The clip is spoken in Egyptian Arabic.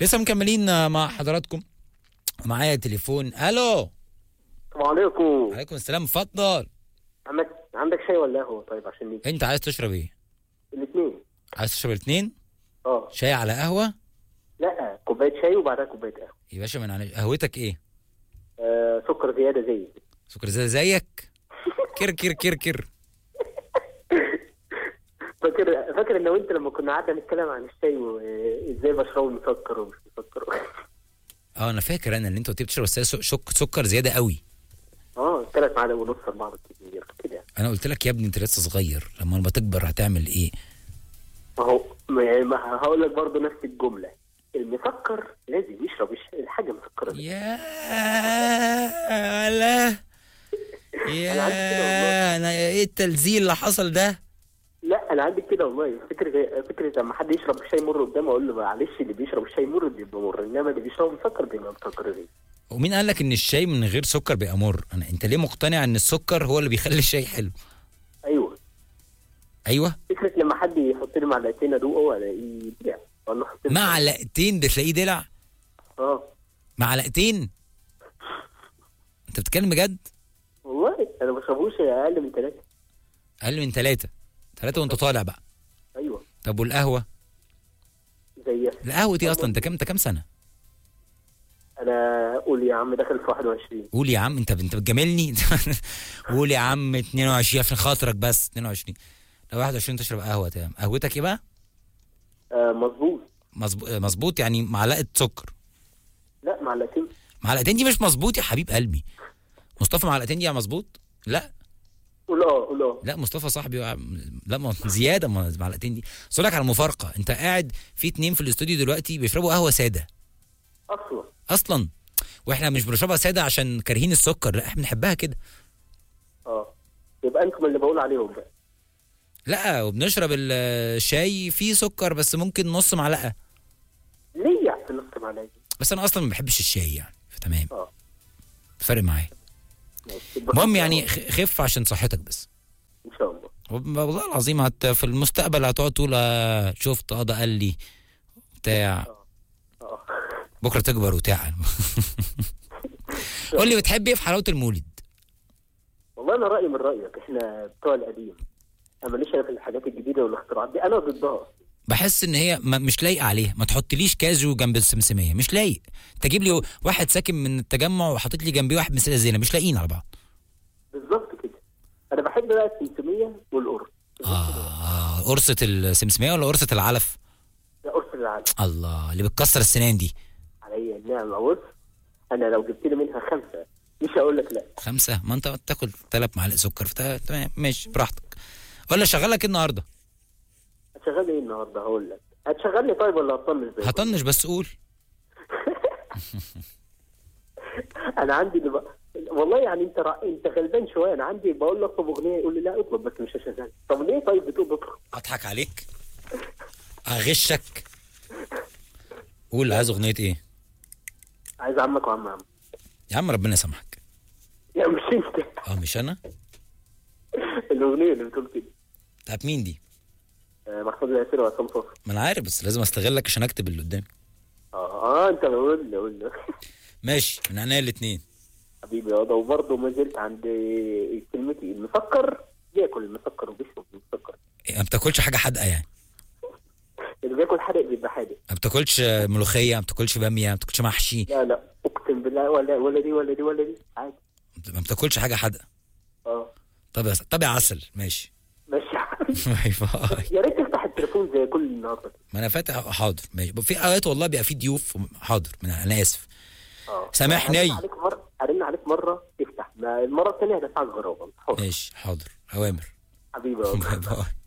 لسه مكملين مع حضراتكم معايا تليفون الو السلام عليكم عليكم السلام اتفضل عندك عندك شاي ولا قهوه طيب عشان نيجي انت عايز تشرب ايه الاثنين عايز تشرب الاثنين اه شاي على قهوه لا كوبايه شاي وبعدها كوبايه قهوه يا باشا من على قهوتك ايه آه سكر زياده زي سكر زي زيك كر كر كر كر فاكر فاكر ان وانت لما كنا قعدنا نتكلم عن الشاي وازاي بشربه مسكر ومش مسكر اه انا فاكر انا اللي انت قلت لي بتشرب بس هي سك- سكر زياده قوي اه ثلاث معالق ونص اربعه بالكتير كده انا قلت لك يا ابني انت لسه صغير لما لما تكبر هتعمل ايه ما هو ما ما هقول لك برضه نفس الجمله المسكر لازم يشرب الش- الحاجه مسكره دي. يا لا أنا عارف كده والله. يا انا ايه التلزيق اللي حصل ده لا انا عندي كده والله فكره فكره لما حد يشرب الشاي مر قدامي اقول له معلش اللي بيشرب الشاي مر بيبقى مر انما اللي بيشرب مسكر بيبقى مسكر دي ومين قال لك ان الشاي من غير سكر بيبقى مر انا انت ليه مقتنع ان السكر هو اللي بيخلي الشاي حلو ايوه ايوه فكره لما حد يحط لي معلقتين ادوقه الاقيه يبيع اقول له حط لي- معلقتين ده تلاقيه دلع اه معلقتين انت بتتكلم بجد والله انا ما بشربوش اقل من ثلاثه اقل من ثلاثة ثلاثة وانت طالع بقى ايوه طب والقهوة زي القهوة دي اصلا انت كام انت كام سنة انا قول يا عم داخل في 21 قول يا عم انت انت بتجاملني قول يا عم 22 عشان خاطرك بس 22 لو 21 تشرب قهوة تمام قهوتك ايه بقى آه مظبوط مظبوط مظبوط يعني معلقة سكر لا معلقتين معلقتين دي مش مظبوط يا حبيب قلبي مصطفى معلقتين دي مظبوط لا قول اه قول اه لا مصطفى صاحبي وع- لا ما زياده ما معلقتين دي بس أقول لك على مفارقه انت قاعد في اتنين في الاستوديو دلوقتي بيشربوا قهوه ساده اصلا اصلا واحنا مش بنشربها ساده عشان كارهين السكر لا احنا بنحبها كده اه يبقى انتم اللي بقول عليهم بقى لا وبنشرب ال- الشاي فيه سكر بس ممكن نص معلقه ليه يعني في نص معلقه بس انا اصلا ما بحبش الشاي يعني فتمام اه فرق معايا ماشي. المهم يعني خ- خف عشان صحتك بس ان شاء الله وب- والله العظيم هت في المستقبل هتقعد تقول آه، شفت اه ده قال لي بتاع اه بكره تكبر وتعل قول لي بتحب ايه في حلاوه المولد والله انا رايي من رايك احنا بتوع القديم انا ماليش انا في الحاجات الجديده والاختراعات دي انا ضدها بحس ان هي ما مش لايقه عليها ما تحطليش كاجو جنب السمسميه مش لايق تجيب لي واحد ساكن من التجمع وحاطط لي جنبيه واحد من سيدة زينب مش لايقين على بعض بالظبط كده انا بحب بقى السمسميه والقرص اه قرصه السمسميه ولا قرصه العلف ده قرص العالم الله اللي بتكسر السنان دي عليا النعمه بص انا لو جبت لي منها خمسه مش هقول لك لا خمسه ما انت تاكل ثلاث معالق سكر فتا- تمام ماشي براحتك ولا شغلك ايه النهارده هتشغل ايه النهارده هقول لك هتشغلني طيب ولا هتطنش زي هطنش بس قول انا عندي اللي بقى والله يعني انت رأ... انت غلبان شويه انا عندي بقول له اطلب اغنيه يقول لي لا اطلب بس مش هشغل طب ليه طيب بتقول اطلب اضحك عليك اغشك قول عايز اغنيه ايه عايز عمك وعم عم يا عم ربنا يسامحك لا مش انت اه مش انا الاغنيه اللي بتقول كده بتاعت مين دي آه، محمود الياسير وعصام صوصي ما انا عارف بس لازم استغلك عشان اكتب اللي قدامي اه اه انت قول لي قول لي ماشي من عينيا الاثنين حبيبي يا ده وبرضه ما زلت عند كلمتي المسكر بياكل المسكر وبيشرب المسكر ما بتاكلش حاجه حادقه يعني اللي بياكل حادق بيبقى حادق ما بتاكلش ملوخيه ما بتاكلش باميه ما بتاكلش محشي لا لا اقسم بالله ولا ولا دي ولا دي ولا دي عادي ما بتاكلش حاجه حادقه اه طب يا طب يا عسل ماشي ماشي باي باي يا ريت تفتح التليفون زي كل النهارده ما انا فاتح حاضر ماشي في اوقات والله بيبقى في ضيوف حاضر من انا اسف اه سامحني. ارن عليك مره ارن عليك مره تفتح ما المره الثانيه هدفعك غرامه حاضر ماشي حاضر اوامر حبيبي يا باي باي